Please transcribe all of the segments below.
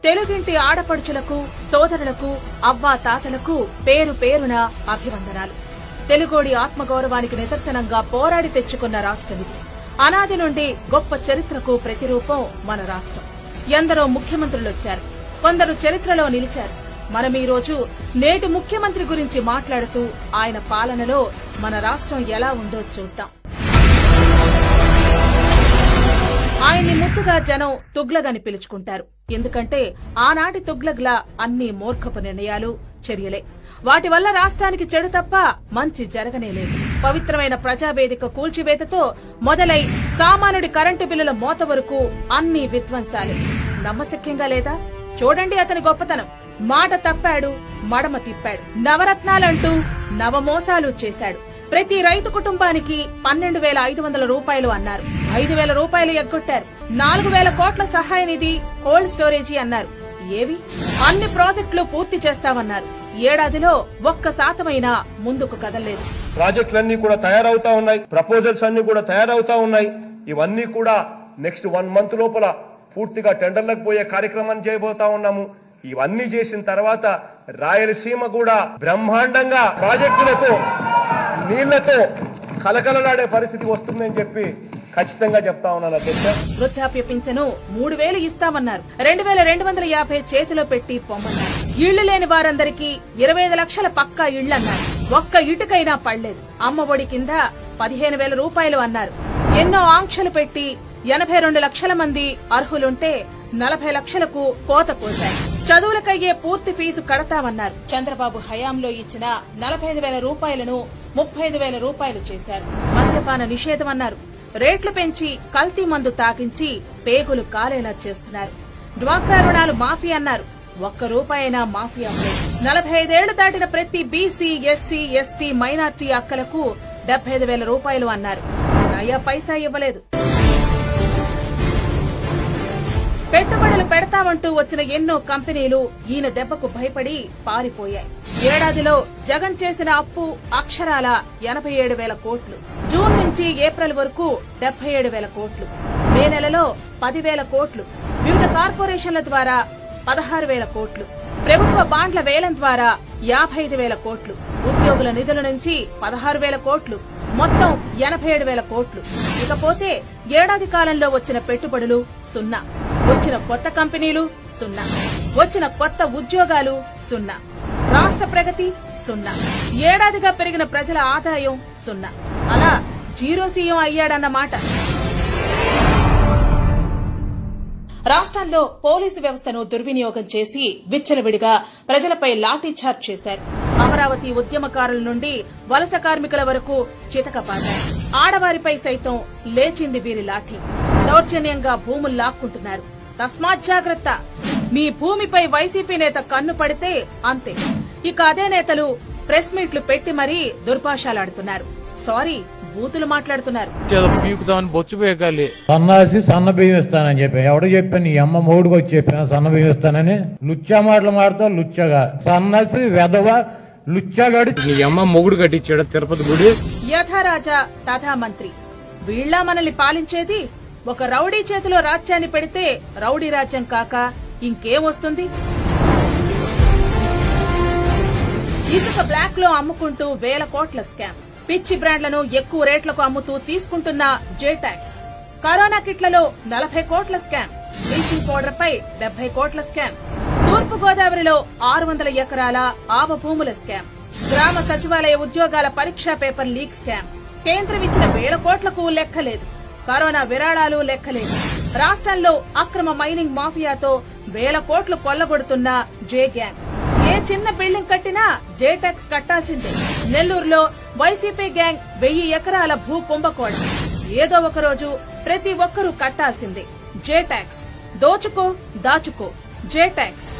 తెలుగింటి ఆడపడుచులకు సోదరులకు అవ్వా తాతలకు పేరు పేరున అభివందనాలు తెలుగోడి ఆత్మగౌరవానికి నిదర్శనంగా పోరాడి తెచ్చుకున్న రాష్ట్రం ఇది అనాది నుండి గొప్ప చరిత్రకు ప్రతిరూపం మన రాష్ట్రం ఎందరో ముఖ్యమంత్రులొచ్చారు కొందరు చరిత్రలో నిలిచారు మనం ఈ రోజు నేటి ముఖ్యమంత్రి గురించి మాట్లాడుతూ ఆయన పాలనలో మన రాష్ట్రం ఎలా ఉందో చూద్దాం ఆయన్ని ముద్దుగా జనం తుగ్లగని పిలుచుకుంటారు ఎందుకంటే ఆనాటి తుగ్లగ్ల అన్ని మూర్ఖపు నిర్ణయాలు చర్యలే వాటి వల్ల రాష్ట్రానికి చెడు తప్ప మంచి జరగనే లేదు పవిత్రమైన ప్రజావేదిక కూల్చివేతతో మొదలై సామాన్యుడి కరెంటు బిల్లుల మోత వరకు అన్ని విధ్వంసాలే నమ్మశక్యంగా లేదా చూడండి అతని గొప్పతనం మాట తప్పాడు మడమ తిప్పాడు నవరత్నాలంటూ నవమోసాలు చేశాడు ప్రతి రైతు కుటుంబానికి పన్నెండు వేల ఐదు వందల రూపాయలు అన్నారు ఐదు వేల రూపాయలు ఎగ్గొట్టారు నాలుగు వేల కోట్ల సహాయ నిధి కోల్డ్ స్టోరేజీ అన్నారు ఏవి అన్ని ప్రాజెక్టులు పూర్తి చేస్తామన్నారు ఏడాదిలో ఒక్క శాతమైనా ముందుకు కదలలేదు ప్రాజెక్టులన్నీ కూడా తయారవుతా ఉన్నాయి ప్రపోజల్స్ అన్ని కూడా తయారవుతా ఉన్నాయి ఇవన్నీ కూడా నెక్స్ట్ వన్ మంత్ లోపల పూర్తిగా టెండర్లకు పోయే కార్యక్రమాన్ని చేయబోతా ఉన్నాము ఇవన్నీ చేసిన తర్వాత రాయలసీమ కూడా బ్రహ్మాండంగా ప్రాజెక్టులతో నీళ్లతో కలకలలాడే పరిస్థితి వస్తుందని చెప్పి ఖచ్చితంగా చెప్తా ఉన్నాను అధ్యక్ష వృద్ధాప్య పింఛను మూడు వేలు ఇస్తామన్నారు రెండు వేల రెండు వందల యాభై చేతిలో పెట్టి పొమ్మన్నారు ఇళ్లు లేని వారందరికీ ఇరవై ఐదు లక్షల పక్కా ఇళ్లన్నారు ఒక్క ఇటుకైనా పడలేదు అమ్మ ఒడి కింద పదిహేను వేల రూపాయలు అన్నారు ఎన్నో ఆంక్షలు పెట్టి ఎనభై రెండు లక్షల మంది అర్హులుంటే నలభై లక్షలకు కోత కోశారు చదువులకయ్యే పూర్తి ఫీజు కడతామన్నారు చంద్రబాబు హయాంలో ఇచ్చిన నలభై ఐదు వేల రూపాయలను ముప్పై ఐదు వేల రూపాయలు చేశారు మద్యపాన నిషేధం అన్నారు రేట్లు పెంచి కల్తీ మందు తాగించి పేగులు కాలేలా చేస్తున్నారు డ్వాక్రా రుణాలు మాఫీ అన్నారు ఒక్క రూపాయైనా మాఫీ అవ్వలేదు నలభై ఐదేళ్లు దాటిన ప్రతి బీసీ ఎస్సీ ఎస్టీ మైనార్టీ అక్కలకు డెబ్బై ఐదు వేల రూపాయలు అన్నారు నయా పైసా ఇవ్వలేదు పెట్టుబడులు పెడతామంటూ వచ్చిన ఎన్నో కంపెనీలు ఈయన దెబ్బకు భయపడి పారిపోయాయి ఏడాదిలో జగన్ చేసిన అప్పు అక్షరాల ఎనభై ఏడు వేల కోట్లు జూన్ నుంచి ఏప్రిల్ వరకు డెబ్బై ఏడు వేల కోట్లు మే నెలలో పదివేల కోట్లు వివిధ కార్పొరేషన్ల ద్వారా పదహారు వేల కోట్లు ప్రభుత్వ బాండ్ల వేలం ద్వారా యాభై ఐదు వేల కోట్లు ఉద్యోగుల నిధుల నుంచి పదహారు వేల కోట్లు మొత్తం ఎనభై ఏడు వేల కోట్లు ఇకపోతే ఏడాది కాలంలో వచ్చిన పెట్టుబడులు సున్నా వచ్చిన కొత్త కంపెనీలు సున్నా వచ్చిన కొత్త ఉద్యోగాలు సున్నా రాష్ట్ర ప్రగతి సున్నా ఏడాదిగా పెరిగిన ప్రజల ఆదాయం సున్నా అలా జీరో సీఎం అయ్యాడన్నమాట రాష్ట్రంలో పోలీసు వ్యవస్థను దుర్వినియోగం చేసి విచ్చలవిడిగా ప్రజలపై లాఠీచార్జ్ చేశారు అమరావతి ఉద్యమకారుల నుండి వలస కార్మికుల వరకు చితకపాటారు ఆడవారిపై సైతం లేచింది వీరి లాఠీ దౌర్జన్యంగా భూములు లాక్కుంటున్నారు తస్మాత్ జాగ్రత్త మీ భూమిపై వైసీపీ నేత కన్ను పడితే అంతే ఇక అదే నేతలు ప్రెస్ మీట్లు పెట్టి మరీ దుర్భాషలాడుతున్నారు సారీ బూతులు మాట్లాడుతున్నారు ఏదో పీకుతామని బొచ్చు పేకాలి సన్నాసి సన్న బియ్యం ఇస్తానని చెప్పి ఎవడు చెప్పాను నీ అమ్మ మూడుకు వచ్చి చెప్పాను సన్న బియ్యం ఇస్తానని లుచ్చా మాటలు మాడతావు లుచ్చగా సన్నాసి వెధవ లుచ్చగాడు ఈ అమ్మ మొగుడు కట్టించాడు తిరుపతి గుడి యథారాజా తథా మంత్రి వీళ్ళ మనల్ని పాలించేది ఒక రౌడీ చేతిలో రాజ్యాన్ని పెడితే రౌడీ రాజ్యం కాక ఇంకేం వస్తుంది ఇసుక బ్లాక్ లో అమ్ముకుంటూ వేల కోట్ల స్కామ్ పిచ్చి బ్రాండ్లను ఎక్కువ రేట్లకు అమ్ముతూ తీసుకుంటున్న జే ట్యాక్స్ కరోనా కిట్లలో నలభై కోట్ల స్కామ్ బ్లీచింగ్ పౌడర్ పై డెబ్బై కోట్ల స్కామ్ తూర్పు గోదావరిలో ఆరు వందల ఎకరాల ఆవ భూముల స్కామ్ గ్రామ సచివాలయ ఉద్యోగాల పరీక్షా పేపర్ లీక్ స్కామ్ కేంద్రం ఇచ్చిన వేల కోట్లకు లెక్కలేదు కరోనా విరాళాలు లెక్కలేదు రాష్ట్రంలో అక్రమ మైనింగ్ మాఫియాతో వేల కోట్లు కొల్లగొడుతున్న జే గ్యాంగ్ ఏ చిన్న బిల్డింగ్ కట్టినా జే ట్యాక్స్ కట్టాల్సిందే నెల్లూరులో వైసీపీ గ్యాంగ్ వెయ్యి ఎకరాల భూ కుంభకోణం ఏదో ఒక రోజు ప్రతి ఒక్కరూ కట్టాల్సిందే జే ట్యాక్స్ దోచుకో దాచుకో జే ట్యాక్స్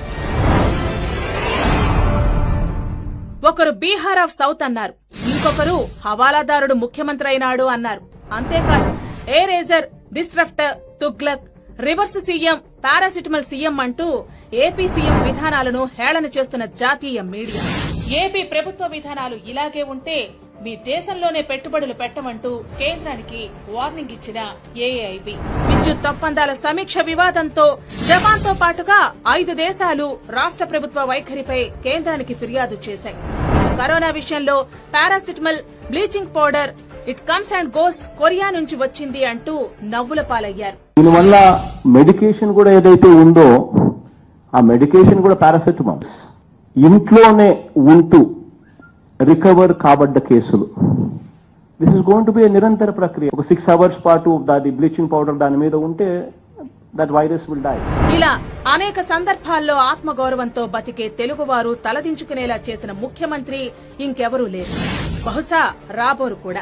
ఒకరు బీహార్ ఆఫ్ సౌత్ అన్నారు ఇంకొకరు హవాలాదారుడు ముఖ్యమంత్రి అయినాడు అన్నారు అంతేకాదు a razor disruptor Tughlaq reverse CM paracetamol CM అంటూ ఏపీ సీఎం విధానాలను హేళన చేస్తున్న జాతీయ మీడియా ఏపీ ప్రభుత్వ విధానాలు ఇలాగే ఉంటే మీ దేశంలోనే పెట్టుబడులు పెట్టమంటూ కేంద్రానికి వార్నింగ్ ఇచ్చిన ఏఐబి విద్యుత్ ఒప్పందాల సమీక్ష వివాదంతో జపాన్తో పాటుగా ఐదు దేశాలు రాష్ట్ర ప్రభుత్వ వైఖరిపై కేంద్రానికి ఫిర్యాదు చేశాయి ఇక కరోనా విషయంలో paracetamol bleaching powder it comes and goes Korea నుంచి వచ్చింది అంటూ నవ్వుల పాలయ్యారు దీనివల్ల మెడికేషన్ కూడా ఏదైతే ఉందో ఆ మెడికేషన్ కూడా పారాసెటమాల్ ఇంట్లోనే ఉంటూ రికవర్ కాబడ్డ కేసులు this is going to be నిరంతర ప్రక్రియ ఒక సిక్స్ అవర్స్ పాటు దాని బ్లీచింగ్ పౌడర్ దాని మీద ఉంటే దట్ వైరస్ విల్ డై ఇలా అనేక సందర్భాల్లో ఆత్మగౌరవంతో బతికే తెలుగువారు తలదించుకునేలా చేసిన ముఖ్యమంత్రి ఇంకెవరూ లేరు బహుశా రాబోరు కూడా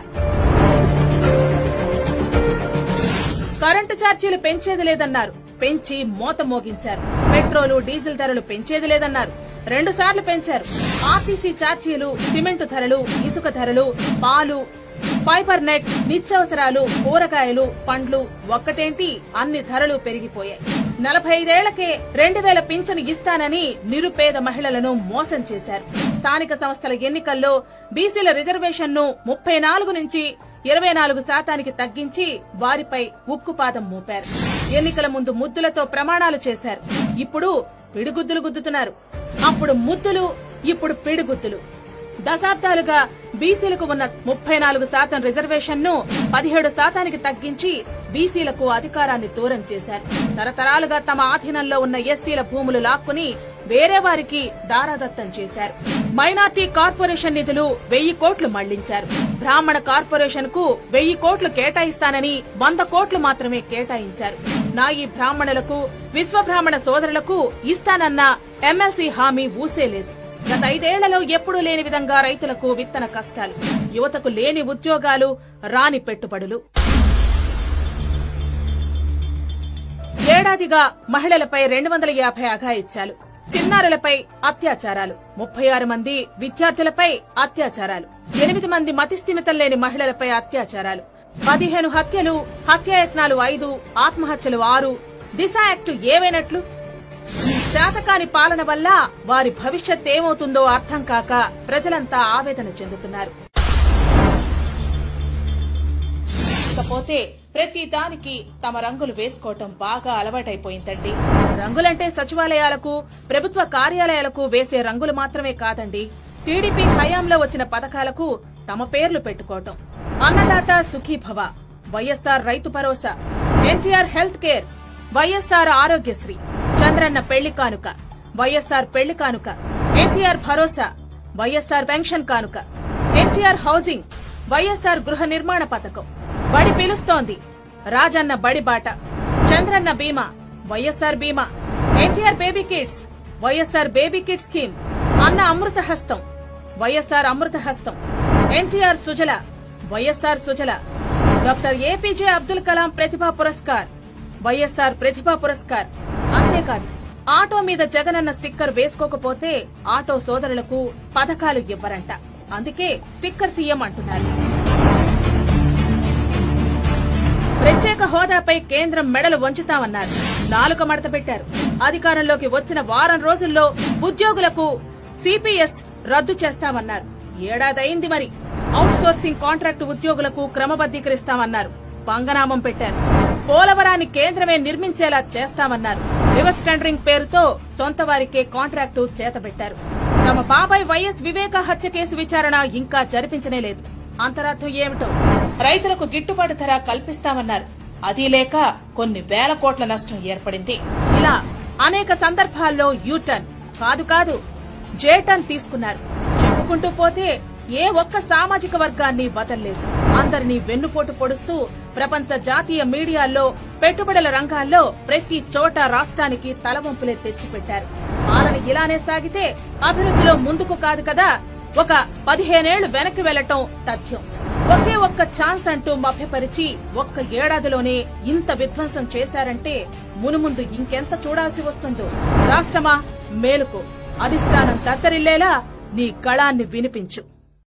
కరెంటు ఛార్జీలు పెంచేది లేదన్నారు పెంచి మోత మోగించారు పెట్రోలు డీజిల్ ధరలు పెంచేది లేదన్నారు రెండు సార్లు పెంచారు ఆర్టీసీ ఛార్జీలు సిమెంటు ధరలు ఇసుక ధరలు పాలు ఫైబర్ నెట్ నిత్యావసరాలు కూరగాయలు పండ్లు ఒక్కటేంటి అన్ని ధరలు పెరిగిపోయాయి నలభై ఐదేళ్లకే రెండు వేల పింఛను ఇస్తానని నిరుపేద మహిళలను మోసం చేశారు స్థానిక సంస్థల ఎన్నికల్లో బీసీల రిజర్వేషన్ను ముప్పై నాలుగు నుంచి ఇరవై నాలుగు శాతానికి తగ్గించి వారిపై ఉక్కుపాదం మోపారు ఎన్నికల ముందు ముద్దులతో ప్రమాణాలు చేశారు ఇప్పుడు పిడిగుద్దులు గుద్దుతున్నారు అప్పుడు ముద్దులు ఇప్పుడు పిడిగుద్దులు దశాబ్దాలుగా బీసీలకు ఉన్న ముప్పై నాలుగు శాతం రిజర్వేషన్ను పదిహేడు శాతానికి తగ్గించి బీసీలకు అధికారాన్ని దూరం చేశారు తరతరాలుగా తమ ఆధీనంలో ఉన్న ఎస్సీల భూములు లాక్కుని వేరే వారికి దారాదత్తం చేశారు మైనార్టీ కార్పొరేషన్ నిధులు వెయ్యి కోట్లు మళ్లించారు బ్రాహ్మణ కార్పొరేషన్ కు వెయ్యి కోట్లు కేటాయిస్తానని వంద కోట్లు మాత్రమే కేటాయించారు నాయి బ్రాహ్మణులకు విశ్వబ్రాహ్మణ సోదరులకు ఇస్తానన్న ఎమ్మెల్సీ హామీ ఊసేలేదు గత ఐదేళ్లలో ఎప్పుడూ లేని విధంగా రైతులకు విత్తన కష్టాలు యువతకు లేని ఉద్యోగాలు రాని పెట్టుబడులు ఏడాదిగా మహిళలపై రెండు వందల యాభై అఘాయిత్యాలు చిన్నారులపై అత్యాచారాలు ముప్పై ఆరు మంది విద్యార్థులపై అత్యాచారాలు ఎనిమిది మంది మతిస్థిమితం లేని మహిళలపై అత్యాచారాలు పదిహేను హత్యలు హత్యాయత్నాలు ఐదు ఆత్మహత్యలు ఆరు దిశ యాక్టు ఏవైనట్లు శాతకాని పాలన వల్ల వారి భవిష్యత్ ఏమవుతుందో అర్థం కాక ప్రజలంతా ఆవేదన చెందుతున్నారు ఇకపోతే ప్రతి దానికి తమ రంగులు వేసుకోవటం బాగా అలవాటైపోయిందండి రంగులంటే సచివాలయాలకు ప్రభుత్వ కార్యాలయాలకు వేసే రంగులు మాత్రమే కాదండి టీడీపీ హయాంలో వచ్చిన పథకాలకు తమ పేర్లు పెట్టుకోవటం అన్నదాత సుఖీభవ వైఎస్ఆర్ రైతు భరోసా ఎన్టీఆర్ హెల్త్ కేర్ వైఎస్ఆర్ ఆరోగ్యశ్రీ చంద్రన్న పెళ్లి కానుక వైఎస్ఆర్ పెళ్లి కానుక ఎన్టీఆర్ భరోసా వైఎస్ఆర్ పెన్షన్ కానుక ఎన్టీఆర్ హౌసింగ్ వైఎస్ఆర్ గృహ నిర్మాణ పథకం బడి పిలుస్తోంది రాజన్న బడి బాట చంద్రన్న బీమా వైఎస్ఆర్ బీమా NTR baby kids YSR baby kids scheme అన్న అమృత హస్తం వైఎస్ఆర్ అమృత హస్తం ఎన్టీఆర్ సుజల వైఎస్ఆర్ సుజల డాక్టర్ ఏపీజే అబ్దుల్ కలాం ప్రతిభా పురస్కార్ వైఎస్ఆర్ ప్రతిభా పురస్కార్ అంతేకాదు ఆటో మీద జగనన్న స్టిక్కర్ వేసుకోకపోతే ఆటో సోదరులకు పథకాలు ఇవ్వరంట అందుకే స్టిక్కర్ సీఎం అంటున్నారు ప్రత్యేక హోదాపై కేంద్రం మెడలు వంచుతామన్నారు నాలుక మడత పెట్టారు అధికారంలోకి వచ్చిన వారం రోజుల్లో ఉద్యోగులకు సిపిఎస్ రద్దు చేస్తామన్నారు ఏడాదైంది మరి అవుట్ సోర్సింగ్ కాంట్రాక్టు ఉద్యోగులకు క్రమబద్దీకరిస్తామన్నారు పంగనామం పెట్టారు పోలవరాన్ని కేంద్రమే నిర్మించేలా చేస్తామన్నారు రివర్స్ టెండరింగ్ పేరుతో సొంత వారికే కాంట్రాక్టు చేతబెట్టారు తమ బాబాయ్ వైఎస్ వివేక హత్య కేసు విచారణ ఇంకా జరిపించనే లేదు అంతరార్థం ఏమిటో రైతులకు గిట్టుబాటు ధర కల్పిస్తామన్నారు అది లేక కొన్ని వేల కోట్ల నష్టం ఏర్పడింది ఇలా అనేక సందర్భాల్లో యూటర్న్ కాదు కాదు జేటర్న్ తీసుకున్నారు చెప్పుకుంటూ పోతే ఏ ఒక్క సామాజిక వర్గాన్ని వదల్లేదు అందరినీ వెన్నుపోటు పొడుస్తూ ప్రపంచ జాతీయ మీడియాల్లో పెట్టుబడుల రంగాల్లో ప్రతి చోట రాష్ట్రానికి తలవంపులే తెచ్చిపెట్టారు పాలన ఇలానే సాగితే అభివృద్ధిలో ముందుకు కాదు కదా ఒక పదిహేనేళ్లు వెనక్కి వెళ్లటం తథ్యం ఒకే ఒక్క ఛాన్స్ అంటూ మభ్యపరిచి ఒక్క ఏడాదిలోనే ఇంత విధ్వంసం చేశారంటే మునుముందు ఇంకెంత చూడాల్సి వస్తుందో రాష్ట్రమా మేలుకో అధిష్టానం తత్తరిల్లేలా నీ గళాన్ని వినిపించు